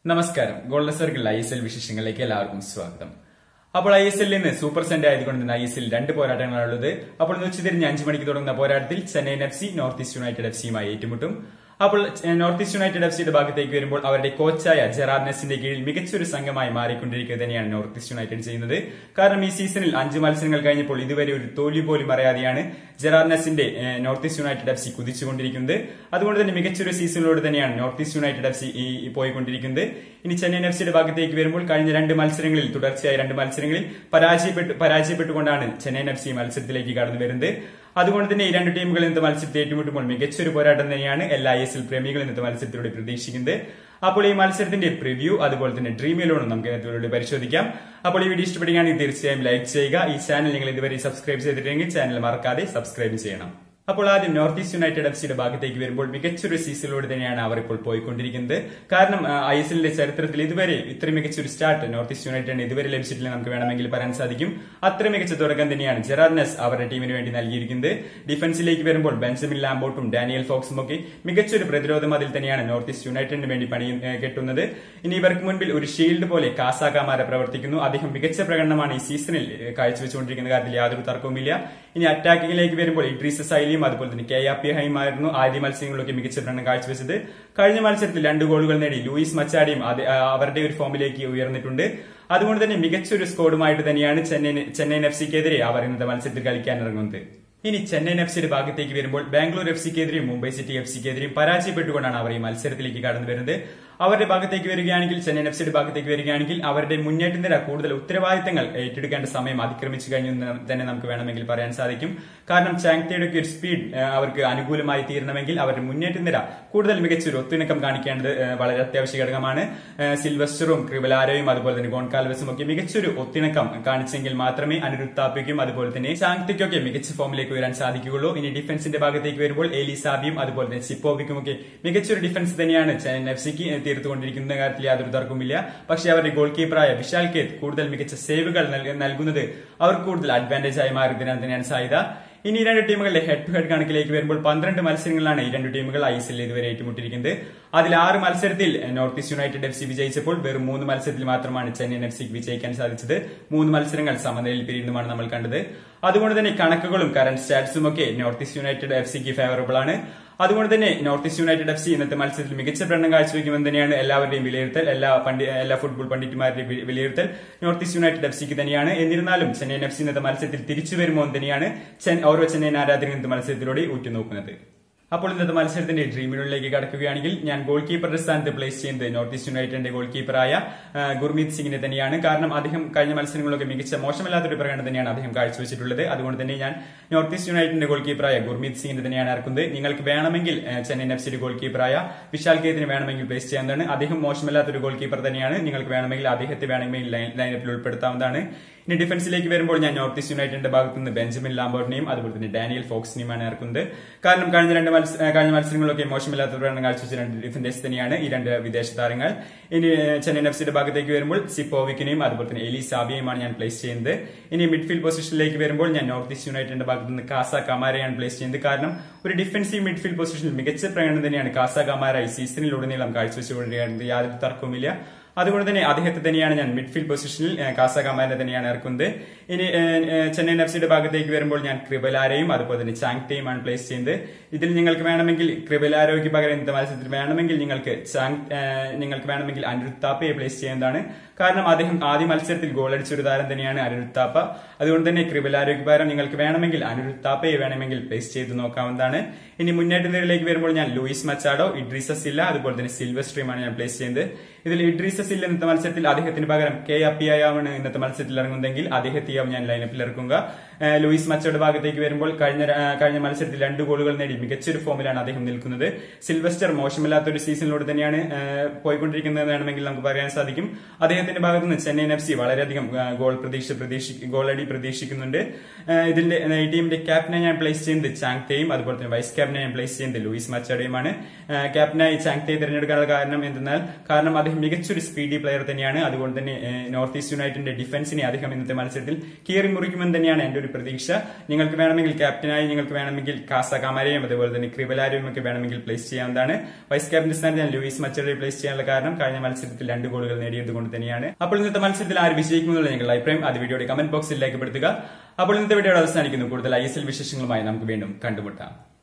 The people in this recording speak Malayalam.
നമസ്കാരം golden circle I S L വിശേഷങ്ങളിലേക്ക് എല്ലാവർക്കും സ്വാഗതം അപ്പോൾ ഐ എസ് എല്ലിൽ നിന്ന് സൂപ്പർ സെന്റ് ആയതുകൊണ്ട് തന്നെ ഐ എസ് എൽ രണ്ട് പോരാട്ടങ്ങളാണുള്ളത് അപ്പോൾ ഇന്ന് ഉച്ചതിരിഞ്ഞ് അഞ്ച് മണിക്ക് തുടങ്ങുന്ന പോരാട്ടത്തിൽ Chennaiyin F C north east united F സിയുമായി ഏറ്റുമുട്ടും അപ്പോൾ ഏഹ്, നോർത്ത് ഈസ്റ്റ് യുണൈറ്റഡ് എഫ് സിയുടെ ഭാഗത്തേക്ക് വരുമ്പോൾ അവരുടെ കോച്ചായ ജെറാർഡ് നെസിന്റെ കീഴിൽ മികച്ചൊരു സംഘമായി മാറിക്കൊണ്ടിരിക്കുക തന്നെയാണ് നോർത്ത് ഈസ്റ്റ് യുണൈറ്റഡ് ചെയ്യുന്നത് കാരണം ഈ സീസണിൽ അഞ്ച് മത്സരങ്ങൾ കഴിഞ്ഞപ്പോൾ ഇതുവരെ ഒരു തോൽവി പോലും അറിയാതെയാണ് ജെറാർഡ് നെസിന്റെ ഏഹ്, north east united F C കുതിച്ചുകൊണ്ടിരിക്കുന്നത് അതുകൊണ്ട് തന്നെ മികച്ചൊരു സീസണിലൂടെ തന്നെയാണ് north east united F C ഈ ഈ പോയിക്കൊണ്ടിരിക്കുന്നത് ഇനി ചെന്നൈയിൻ എഫ് സിയുടെ ഭാഗത്തേക്ക് വരുമ്പോൾ കഴിഞ്ഞ രണ്ട് മത്സരങ്ങളിൽ തുടർച്ചയായ രണ്ട് മത്സരങ്ങളിൽ പരാജയപ്പെട്ടു പരാജയപ്പെട്ടുകൊണ്ടാണ് ചെന്നൈയിൻ എഫ് സി മത്സരത്തിലേക്ക് കടന്നു വരുന്നത് അതുകൊണ്ട് തന്നെ ഈ രണ്ട് ടീമുകൾ ഇന്നത്തെ മത്സരത്തിൽ ഏറ്റുമുട്ടുമ്പോൾ മികച്ചൊരു പോരാട്ടം തന്നെയാണ് എല്ലാ ഐ എസ് എൽ പ്രേമികൾ ഇന്നത്തെ മത്സരത്തിലൂടെ പ്രതീക്ഷിക്കുന്നത് അപ്പോൾ ഈ മത്സരത്തിന്റെ പ്രിവ്യൂ അതുപോലെ തന്നെ ഡ്രീം ഇലവനും നമുക്ക് ഇതിലൂടെ പരിശോധിക്കാം അപ്പോൾ ഈ വീഡിയോ ഇഷ്ടപ്പെടുകയാണെങ്കിൽ തീർച്ചയായും ലൈക്ക് ചെയ്യുക ഈ ചാനൽ നിങ്ങൾ ഇതുവരെ സബ്സ്ക്രൈബ് ചെയ്തിട്ടുണ്ടെങ്കിൽ ചാനൽ മറക്കാതെ സബ്സ്ക്രൈബ് ചെയ്യണം അപ്പോൾ ആദ്യം നോർത്ത് ഈസ്റ്റ് യുണൈറ്റഡ് എഫ് സിയുടെ ഭാഗത്തേക്ക് വരുമ്പോൾ മികച്ചൊരു സീസണിലൂടെ തന്നെയാണ് അവർ ഇപ്പോൾ പോയിക്കൊണ്ടിരിക്കുന്നത് കാരണം ഐ എസ് എല്ലിന്റെ ചരിത്രത്തിൽ ഇതുവരെ ഇത്ര മികച്ചൊരു സ്റ്റാർട്ട് നോർത്ത് ഈസ്റ്റ് യുണൈറ്റഡിന് ഇതുവരെ ലഭിച്ചിട്ടില്ല നമുക്ക് വേണമെങ്കിൽ പറയാൻ സാധിക്കും അത്ര മികച്ച തുടക്കം തന്നെയാണ് ജെറാർനെസ് അവരുടെ ടീമിന് വേണ്ടി നൽകിയിരിക്കുന്നത് ഡിഫൻസിലേക്ക് വരുമ്പോൾ ബെഞ്ചമിൻ ലാംബോട്ടും ഡാനിയൽ ഫോക്സും ഒക്കെ മികച്ചൊരു പ്രതിരോധം അതിൽ തന്നെയാണ് നോർത്ത് ഈസ്റ്റ് യുണൈറ്റഡിന് വേണ്ടി പണി ഏഹ്, കെട്ടുന്നത് ഇനി ഇവർക്ക് മുൻപിൽ ഒരു ഷീൽഡ് പോലെ കാസാകാമാര പ്രവർത്തിക്കുന്നു അദ്ദേഹം മികച്ച പ്രകടനമാണ് ഈ സീസണിൽ ഏഹ്, കാഴ്ചവെച്ചുകൊണ്ടിരിക്കുന്ന കാര്യത്തിൽ യാതൊരു തർക്കവുമില്ല ഇനി അറ്റാക്കിങ്ങിലേക്ക് വരുമ്പോൾ ഇഡ്രീസ് സൈലിയും അതുപോലെ തന്നെ കെ ആർ പി ഹൈമായിരുന്നു ആദ്യ മത്സരങ്ങളിലൊക്കെ മികച്ച പ്രകടനം കാഴ്ചവെച്ചത് കഴിഞ്ഞ മത്സരത്തിൽ രണ്ട് ഗോളുകൾ നേടി ലൂയിസ് മച്ചാടിയും അത് ആ, അവരുടെ ഒരു ഫോമിലേക്ക് ഉയർന്നിട്ടുണ്ട് അതുകൊണ്ട് തന്നെ മികച്ചൊരു സ്കോഡുമായിട്ട് തന്നെയാണ് ചെന്നൈ ചെന്നൈയിൻ എഫ് സിക്കെതിരെ അവർ ഇന്നത്തെ മത്സരത്തിൽ കളിക്കാൻ ഇറങ്ങുന്നത് ഇനി ചെന്നൈയിൻ എഫ് സിയുടെ ഭാഗത്തേക്ക് വരുമ്പോൾ ബാംഗ്ലൂർ എഫ് സിക്കെതിരെയും മുംബൈ സിറ്റി എഫ് സിക്കെതിരെയും പരാജയപ്പെട്ടുകൊണ്ടാണ് അവർ ഈ മത്സരത്തിലേക്ക് കടന്നു വരുന്നത് അവരുടെ ഭാഗത്തേക്ക് വരികയാണെങ്കിൽ ചെന്നൈയിൻ എഫ് സിയുടെ ഭാഗത്തേക്ക് വരികയാണെങ്കിൽ അവരുടെ മുന്നേറ്റ നിര കൂടുതൽ ഉത്തരവാദിത്തങ്ങൾ ഏറ്റെടുക്കേണ്ട സമയം അതിക്രമിച്ചു കഴിഞ്ഞു എന്ന് തന്നെ നമുക്ക് വേണമെങ്കിൽ പറയാൻ സാധിക്കും കാരണം ചാങ്തയുടെ ഒക്കെ ഒരു സ്പീഡ് അവർക്ക് അനുകൂലമായി തീരണമെങ്കിൽ അവരുടെ മുന്നേറ്റ നിര കൂടുതൽ മികച്ചൊരു ഒത്തിണക്കം കാണിക്കേണ്ടത് ഏഹ്, വളരെ അത്യാവശ്യ ഘടകമാണ് ഏഹ്, സിൽവസ്റ്ററും ക്രിവലാരയും അതുപോലെ തന്നെ ഗോൺകാൽവസും ഒക്കെ മികച്ചൊരു ഒത്തിണക്കം കാണിച്ചെങ്കിൽ മാത്രമേ അനിരുത്താപ്പിക്കും അതുപോലെ തന്നെ ചാങ്തിക്കൊക്കെ മികച്ച ഫോമിലേക്ക് ഉയരാൻ സാധിക്കുകയുള്ളൂ ഇനി ഡിഫൻസിന്റെ ഭാഗത്തേക്ക് വരുമ്പോൾ എലിസാബിയും അതുപോലെ തന്നെ സിപ്പോവിക്കും ഒക്കെ മികച്ചൊരു ഡിഫൻസ് തന്നെയാണ് ചെന്നൈയിൻ എഫ് സിക്ക് തീർത്തുകൊണ്ടിരിക്കുന്ന കാര്യത്തിൽ യാതൊരു തർക്കവുമില്ല പക്ഷേ അവരുടെ ഗോൾ കീപ്പറായ വിശാൽ കേത്ത് കൂടുതൽ മികച്ച സേവുകൾ നൽക- നൽകുന്നത് അവർക്ക് കൂടുതൽ അഡ്വാൻറ്റേജ് ആയി മാറുന്നതിനാൽ തന്നെയാണ് സാധ്യത ഇനി ഈ രണ്ട് ടീമുകളുടെ ഹെഡ് ടു ഹെഡ് കണക്കിലേക്ക് വരുമ്പോൾ പന്ത്രണ്ട് മത്സരങ്ങളാണ് ഈ രണ്ട് ടീമുകൾ ഐ എസ് എൽ ഇതുവരെ ഏറ്റുമുട്ടിയിരിക്കുന്നത് അതിൽ ആറ് മത്സരത്തിൽ north east united F C വിജയിച്ചപ്പോൾ വെറും മൂന്ന് മത്സരത്തിൽ മാത്രമാണ് ചെന്നൈയിൻ എഫ് സിക്ക് വിജയിക്കാൻ സാധിച്ചത് മൂന്ന് മത്സരങ്ങൾ സമനിലയിൽ പിരിയുന്നതുമാണ് നമ്മൾ കണ്ടത് അതുകൊണ്ട് തന്നെ കണക്കുകളും കറന്റ് സ്റ്റാറ്റ്സും ഒക്കെ നോർത്ത് ഈസ്റ്റ് യുണൈറ്റഡ് എഫ് സിക്ക് ഫേവറബിൾ ആണ് അതുകൊണ്ട് തന്നെ north east united F C ഇന്നത്തെ മത്സരത്തിൽ മികച്ച പ്രകടനം കാഴ്ചവെക്കുമെന്ന് തന്നെയാണ് എല്ലാവരുടെയും വിലയിരുത്തൽ എല്ലാ പണ്ഡി എല്ലാ ഫുട്ബോൾ പണ്ഡിറ്റുമാരുടെയും വി- വിലയിരുത്തൽ നോർത്ത് ഈസ്റ്റ് യുണൈറ്റഡ് എഫ് സിക്ക് തന്നെയാണ് എന്നിരുന്നാലും ചെന്നൈയിൻ എഫ് സി ഇന്നത്തെ മത്സരത്തിൽ തിരിച്ചു വരുമോ എന്ന് തന്നെയാണ് ചെൻ- ഓരോ ചെന്നൈയിൻ ആരാധകരും ഇന്നത്തെ മത്സരത്തിലൂടെ ഉറ്റുനോക്കുന്നത് അപ്പോൾ ഇന്നത്തെ മത്സരത്തിന്റെ ഡ്രീമിനുള്ളിലേക്ക് കടക്കുകയാണെങ്കിൽ ഞാൻ ഗോൾ കീപ്പറുടെ സ്ഥാനത്ത് പ്ലേസ് ചെയ്യുന്നത് നോർത്ത് ഈസ്റ്റ് യുണൈറ്റഡിന്റെ ഗോൾ കീപ്പറായ ആ, ഗുർമീത് സിംഗിനെ തന്നെയാണ് കാരണം അദ്ദേഹം കഴിഞ്ഞ മത്സരങ്ങളൊക്കെ മികച്ച മോശമല്ലാത്തൊരു പ്രകടനം തന്നെയാണ് അദ്ദേഹം കാഴ്ചവെച്ചിട്ടുള്ളത് അതുകൊണ്ട് തന്നെ ഞാൻ നോർത്ത് ഈസ്റ്റ് യുണൈറ്റഡിന്റെ ഗോൾ കീപ്പറായ ഗുർമീത് സിംഗിനെ തന്നെയാണ് ഇറക്കുന്നത് നിങ്ങൾക്ക് വേണമെങ്കിൽ ആ, ചെന്നൈയിൻ എഫ് സിയുടെ ഗോൾ കീപ്പറായ വിശാൽ കേതിന് വേണമെങ്കിൽ പ്ലേസ് ചെയ്യാവുന്നതാണ് അദ്ദേഹം മോശമല്ലാത്തൊരു ഗോൾ കീപ്പർ തന്നെയാണ് നിങ്ങൾക്ക് വേണമെങ്കിൽ അദ്ദേഹത്തെ വേണമെങ്കിൽ ലൈൻ- ലൈനപ്പിൽ ഉൾപ്പെടുത്താവുന്നതാണ് ഇനി ഡിഫൻസിലേക്ക് വരുമ്പോൾ ഞാൻ നോർത്ത് ഈസ്റ്റ് യുണൈറ്റഡിന്റെ ഭാഗത്ത് നിന്ന് ബെഞ്ചമിൻ ലാംബോർഡിനെയും അതുപോലെ തന്നെ ഡാനിയൽ ഫോക്സിനെയുമാണ് ഇറക്കുന്നത് കാരണം കഴിഞ്ഞ രണ്ട് മത്സ- ഏഹ് കഴിഞ്ഞ മത്സരങ്ങളിലൊക്കെ മോശമില്ലാത്ത പ്രകടനം കാഴ്ചവെച്ച രണ്ട് ഡിഫൻഡേഴ്സ് തന്നെയാണ് ഈ രണ്ട് വിദേശ താരങ്ങൾ ഇനി ഏഹ് ചെന്നൈയിൻ എഫ് സിയുടെ ഭാഗത്തേക്ക് വരുമ്പോൾ സിപ്പോവിക്കിനെയും അതുപോലെ തന്നെ എലി സാബിയെയുമാണ് ഞാൻ പ്ലേസ് ചെയ്യുന്നത് ഇനി മിഡ്ഫീൽഡ് പൊസിഷനിലേക്ക് വരുമ്പോൾ ഞാൻ നോർത്ത് ഈസ്റ്റ് യുണൈറ്റഡിന്റെ ഭാഗത്ത് നിന്ന് കാസ കമാരയാണ് പ്ലേസ് ചെയ്യുന്നത് കാരണം ഒരു ഡിഫൻസീവ് മിഡ്ഫീൽഡ് പൊസിഷനിൽ മികച്ച പ്രകടനം തന്നെയാണ് കാസ കമാര ഈ സീസണിലുടനീളം കാഴ്ചവെച്ചുകൊണ്ടിരിക്കുന്നത് യാതൊരു തർക്കവുമില്ല അതുകൊണ്ട് തന്നെ അദ്ദേഹത്തെ തന്നെയാണ് ഞാൻ മിഡ്ഫീൽഡ് പൊസിഷനിൽ ഏഹ്, കാസ കമാനെ തന്നെയാണ് ഇറക്കുന്നത് ഇനി ഏഹ്, ഏഹ്, ചെന്നൈയിൻ എഫ് സിയുടെ ഭാഗത്തേക്ക് വരുമ്പോൾ ഞാൻ ക്രിബലാരെയും അതുപോലെ തന്നെ ചാങ്ടെയുമാണ് പ്ലേസ് ചെയ്യുന്നത് ഇതിൽ നിങ്ങൾക്ക് വേണമെങ്കിൽ ക്രിബലാരോയ്ക്ക് പകരം ഇന്നത്തെ മത്സരത്തിൽ വേണമെങ്കിൽ നിങ്ങൾക്ക് ചാങ് ഏഹ്, നിങ്ങൾക്ക് വേണമെങ്കിൽ അനിരുദ്ധ് താപ്പയെ പ്ലേസ് ചെയ്യുന്നതാണ് കാരണം അദ്ദേഹം ആദ്യ മത്സരത്തിൽ ഗോൾ അടിച്ച ഒരു താരം തന്നെയാണ് അനിരുദ്ധ് താപ്പ അതുകൊണ്ട് തന്നെ ക്രിബലാരോയ്ക്ക് പകരം നിങ്ങൾക്ക് വേണമെങ്കിൽ അനിരുദ്ധ് താപ്പയെ വേണമെങ്കിൽ പ്ലേസ് ചെയ്ത് നോക്കാവുന്നതാണ് ഇനി മുന്നേറ്റ നിരയിലേക്ക് വരുമ്പോൾ ഞാൻ ലൂയിസ് മച്ചാഡോ ഇഡ്രീസ സില്ല അതുപോലെ തന്നെ സിൽവർ സ്ട്രീമാണ് ഞാൻ പ്ലേസ് ചെയ്യുന്നത് ഇതിൽ ഇഡ്രീസ സില്ല ഇന്നത്തെ മത്സരത്തിൽ അദ്ദേഹത്തിന് പകരം കെ അപ്പിയായാണ് ഇന്നത്തെ മത്സരത്തിൽ ഇറങ്ങുന്നതെങ്കിൽ അദ്ദേഹത്തെയാവും ഞാൻ ലൈനപ്പിൽ ഇറക്കുക ഏഹ് ലൂയിസ് മച്ചയുടെ ഭാഗത്തേക്ക് വരുമ്പോൾ കഴിഞ്ഞ ര- ഏഹ് കഴിഞ്ഞ മത്സരത്തിൽ രണ്ട് ഗോളുകൾ നേടി മികച്ചൊരു ഫോമിലാണ് അദ്ദേഹം നിൽക്കുന്നത് സിൽവസ്റ്റർ മോശമില്ലാത്ത ഒരു സീസണിലൂടെ തന്നെയാണ് ഏഹ് പോയിക്കൊണ്ടിരിക്കുന്നത് വേണമെങ്കിൽ നമുക്ക് പറയാൻ സാധിക്കും അദ്ദേഹത്തിന്റെ ഭാഗത്ത് നിന്ന് ചെന്നൈയിൻ എഫ് സി വളരെയധികം ഏഹ് ഗോൾ പ്രതീക്ഷ പ്രതീക്ഷ ഗോളടി പ്രതീക്ഷിക്കുന്നുണ്ട് ഏഹ് ഇതിന്റെ ഏഹ് ഈ ടീമിന്റെ ക്യാപ്റ്റനെ ഞാൻ പ്ലേസ് ചെയ്യുന്നത് ചാങ്തെയും അതുപോലെ തന്നെ വൈസ് ക്യാപ്റ്റനെ ഞാൻ പ്ലേസ് ചെയ്യുന്നത് ലൂയിസ് മച്ചയുടെയുമാണ് ഏഹ് ക്യാപ്റ്റനായി ചാങ്തെ തിരഞ്ഞെടുക്കാനുള്ള കാരണം എന്തെന്നാൽ കാരണം അദ്ദേഹം മികച്ചൊരു സ്പീഡി പ്ലെയർ തന്നെയാണ് അതുകൊണ്ട് തന്നെ ഏഹ്, നോർത്ത് ഈസ്റ്റ് യുണൈറ്റഡിന്റെ ഡിഫൻസിനെ അദ്ദേഹം ഇന്നത്തെ മത്സരത്തിൽ കീറി മുറിക്കുമെന്ന് തന്നെയാണ് എന്റെ ഒരു പ്രതീക്ഷ നിങ്ങൾക്ക് വേണമെങ്കിൽ ക്യാപ്റ്റനായി നിങ്ങൾക്ക് വേണമെങ്കിൽ കാസ കാമാരെയും അതുപോലെ തന്നെ ക്രിബലാരെയും ഒക്കെ വേണമെങ്കിൽ പ്ലേസ് ചെയ്യാവുന്നതാണ് വൈസ് ക്യാപ്റ്റൻ സ്ഥാനത്ത് ഞാൻ ലൂയിസ് മച്ചറെ പ്ലേസ് ചെയ്യാനുള്ള കാരണം കഴിഞ്ഞ മത്സരത്തിൽ രണ്ട് ഗോളുകൾ നേടിയത് കൊണ്ട് തന്നെയാണ് അപ്പോൾ ഇന്നത്തെ മത്സരത്തിൽ ആര് വിജയിക്കുമെന്നുള്ള നിങ്ങളുടെ അഭിപ്രായം അത് വീഡിയോയുടെ കമന്റ് ബോക്സിൽ രേഖപ്പെടുത്തുക അപ്പോൾ ഇന്നത്തെ വീഡിയോ അവസാനിക്കുന്നു കൂടുതൽ ഐ എസ് എൽ വിശേഷങ്ങളുമായി നമുക്ക് വീണ്ടും കണ്ടുമുട്ടാം